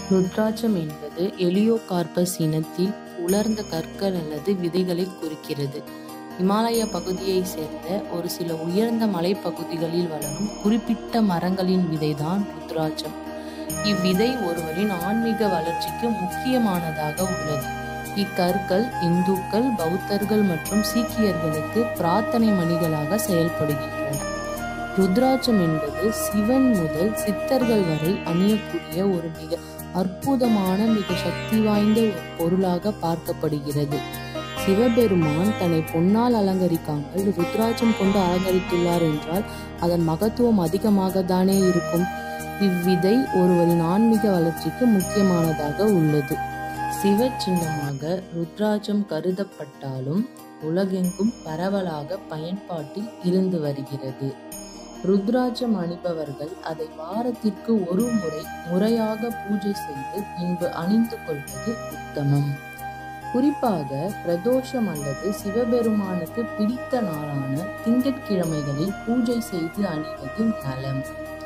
ருத்ராட்சம் என்பது எலியோகார்பஸ் இனத்தில் உலர்ந்த கற்கள் அல்லது விதைகளை குறிக்கிறது இமாலய பகுதியைச் சேர்ந்த ஒரு சில உயர்ந்த மலைப்பகுதிகளில் வளரும் குறிப்பிட்ட மரங்களின் விதைதான் ருத்ராட்சம் இவ்விதை ஒருவரின் ஆன்மீக வளர்ச்சிக்கு முக்கியமானதாக உள்ளது இக்கற்கள் இந்துக்கள் பௌத்தர்கள் மற்றும் சீக்கியர்களுக்கு பிரார்த்தனை மணிகளாக செயல்படுகின்றன ருத்ராட்சம் என்பது சிவன் முதல் சித்தர்கள் வரை அணியக்கூடிய ஒரு மிக அற்புதமான மிக சக்தி வாய்ந்த ஒரு பொருளாக பார்க்கப்படுகிறது சிவபெருமான் தன்னை பொன்னால் அலங்கரிக்காமல் ருத்ராட்சம் கொண்டு அலங்கரித்துள்ளார் என்றால் அதன் மகத்துவம் அதிகமாக தானே இருக்கும் இவ்விதை ஒருவரின் ஆன்மீக வளர்ச்சிக்கு முக்கியமானதாக உள்ளது சிவ சின்னமாக ருத்ராட்சம் கருதப்பட்டாலும் உலகெங்கும் பரவலாக பயன்பாட்டில் இருந்து வருகிறது ருத்ராட்சம் அணிபவர்கள் அதை வாரத்திற்கு ஒரு முறை முறையாக பூஜை செய்து பின்பு அணிந்து கொள்வது உத்தமம் குறிப்பாக பிரதோஷம் அல்லது சிவபெருமானுக்கு பிடித்த நாளான திங்கட்கிழமைகளில் பூஜை செய்து அணிவது நலம்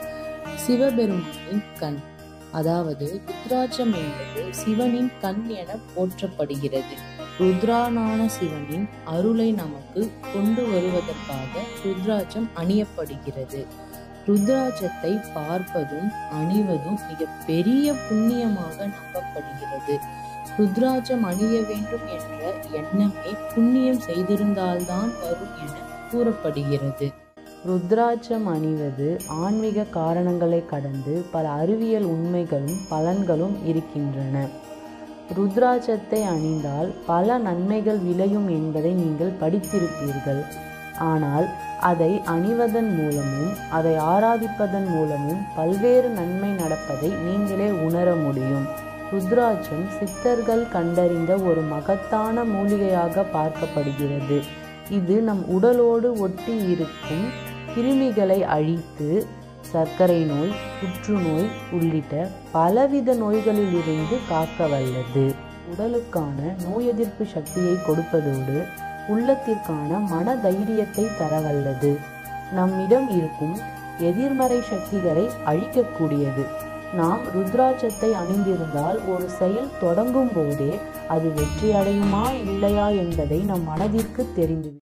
சிவபெருமானின் கண் அதாவது ருத்ராட்சம் என்பது சிவனின் கண் என போற்றப்படுகிறது ருத்ரானான சிவனின் அருளை நமக்கு கொண்டு வருவதற்காக ருத்ராட்சம் அணியப்படுகிறது ருத்ராட்சத்தை பார்ப்பதும் அணிவதும் மிக பெரிய புண்ணியமாக நம்பப்படுகிறது ருத்ராட்சம் அணிய வேண்டும் என்ற எண்ணமே புண்ணியம் செய்திருந்தால்தான் வரும் என கூறப்படுகிறது ருத்ராட்சம் அணிவது ஆன்மீக காரணங்களை கடந்து பல அறிவியல் உண்மைகளும் பலன்களும் இருக்கின்றன ருத்ராட்சத்தை அணிந்தால் பல நன்மைகள் விளையும் என்பதை நீங்கள் படித்திருப்பீர்கள் ஆனால் அதை அணிவதன் மூலமும் அதை ஆராதிப்பதன் மூலமும் பல்வேறு நன்மை நடப்பதை நீங்களே உணர முடியும் ருத்ராட்சம் சித்தர்கள் கண்டறிந்த ஒரு மகத்தான மூலிகையாக பார்க்கப்படுகிறது இது நம் உடலோடு ஒட்டி இருக்கும் கிருமிகளை அழித்து சர்க்கரை நோய் புற்றுநோய் உள்ளிட்ட பலவித நோய்களில் இருந்து காக்க வல்லது உடலுக்கான நோய் எதிர்ப்பு சக்தியை கொடுப்பதோடு உள்ளத்திற்கான மன தைரியத்தை தரவல்லது நம்மிடம் இருக்கும் எதிர்மறை சக்திகளை அழிக்கக்கூடியது நாம் ருத்ராட்சத்தை அணிந்திருந்தால் ஒரு செயல் தொடங்கும் போதே அது வெற்றி அடையுமா இல்லையா என்பதை நம் மனதிற்கு தெரிந்து